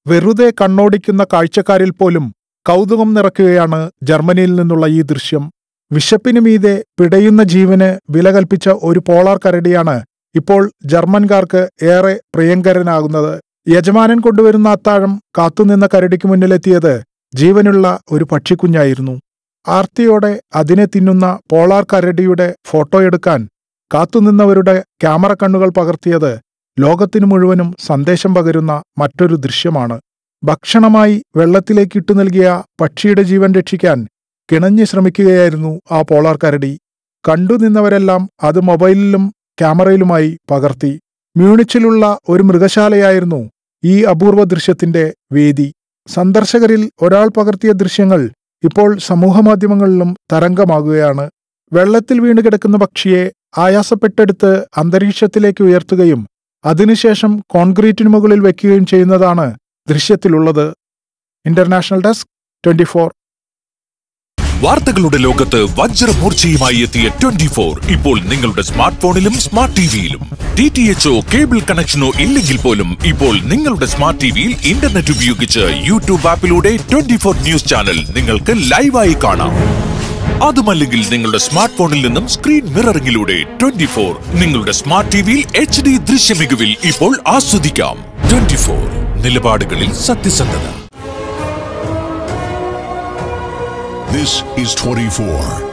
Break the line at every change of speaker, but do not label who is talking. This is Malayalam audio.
വെറുതെ കണ്ണോടിക്കുന്ന കാഴ്ചക്കാരിൽ പോലും കൗതുകം നിറയ്ക്കുകയാണ് ജർമ്മനിയിൽ നിന്നുള്ള ഈ ദൃശ്യം വിശപ്പിനു മീതെ പിടയുന്ന ജീവന് വില കൽപ്പിച്ച ഒരു പോളാർ കരടിയാണ് ഇപ്പോൾ ജർമ്മൻകാർക്ക് ഏറെ പ്രിയങ്കരനാകുന്നത് യജമാനൻ കൊണ്ടുവരുന്ന അത്താഴം കാത്തുനിന്ന കരടിക്ക് മുന്നിലെത്തിയത് ജീവനുള്ള ഒരു പക്ഷിക്കുഞ്ഞായിരുന്നു ആർത്തിയോടെ അതിനെ തിന്നുന്ന പോളാർ കരടിയുടെ ഫോട്ടോയെടുക്കാൻ കാത്തുനിന്നവരുടെ ക്യാമറ കണ്ണുകൾ പകർത്തിയത് ലോകത്തിനു മുഴുവനും സന്ദേശം പകരുന്ന മറ്റൊരു ദൃശ്യമാണ് ഭക്ഷണമായി വെള്ളത്തിലേക്ക് ഇട്ടു നൽകിയ പക്ഷിയുടെ ജീവൻ രക്ഷിക്കാൻ കിണഞ്ഞു ശ്രമിക്കുകയായിരുന്നു ആ പോളാർ കരടി കണ്ടുനിന്നവരെല്ലാം അത് മൊബൈലിലും ക്യാമറയിലുമായി പകർത്തി മ്യൂണിച്ചിലുള്ള ഒരു മൃഗശാലയായിരുന്നു ഈ അപൂർവ ദൃശ്യത്തിന്റെ വേദി സന്ദർശകരിൽ ഒരാൾ പകർത്തിയ ദൃശ്യങ്ങൾ ഇപ്പോൾ സമൂഹമാധ്യമങ്ങളിലും തരംഗമാകുകയാണ് വെള്ളത്തിൽ വീണ് കിടക്കുന്ന പക്ഷിയെ ആയാസപ്പെട്ടെടുത്ത് അന്തരീക്ഷത്തിലേക്ക് ഉയർത്തുകയും അതിനുശേഷം കോൺക്രീറ്റിനു മുകളിൽ വയ്ക്കുകയും ചെയ്യുന്നതാണ് ദൃശ്യത്തിലുള്ളത് ഇന്റർനാഷണൽ ഡെസ്ക് ട്വന്റി
വാർത്തകളുടെ ലോകത്ത് വജ്രമൂർച്ചയുമായി എത്തിയ ട്വന്റി ഫോർ ഇപ്പോൾ നിങ്ങളുടെ സ്മാർട്ട് ഫോണിലും സ്മാർട്ട് ടിവിയിലും ഡി ടി എച്ച്ഒ കേബിൾ കണക്ഷനോ ഇല്ലെങ്കിൽ പോലും ഇപ്പോൾ നിങ്ങളുടെ സ്മാർട്ട് ടിവിയിൽ ഇന്റർനെറ്റ് ഉപയോഗിച്ച് യൂട്യൂബ് ആപ്പിലൂടെ ട്വന്റി ഫോർ ന്യൂസ് ചാനൽ നിങ്ങൾക്ക് ലൈവായി കാണാം അതുമല്ലെങ്കിൽ നിങ്ങളുടെ സ്മാർട്ട് ഫോണിൽ നിന്നും സ്ക്രീൻ മിററിംഗിലൂടെ ട്വന്റി ഫോർ നിങ്ങളുടെ സ്മാർട്ട് ടിവിയിൽ എച്ച് ഡി ദൃശ്യമികവിൽ ഇപ്പോൾ ആസ്വദിക്കാം ട്വന്റി ഫോർ നിലപാടുകളിൽ സത്യസന്ധത
This is 24.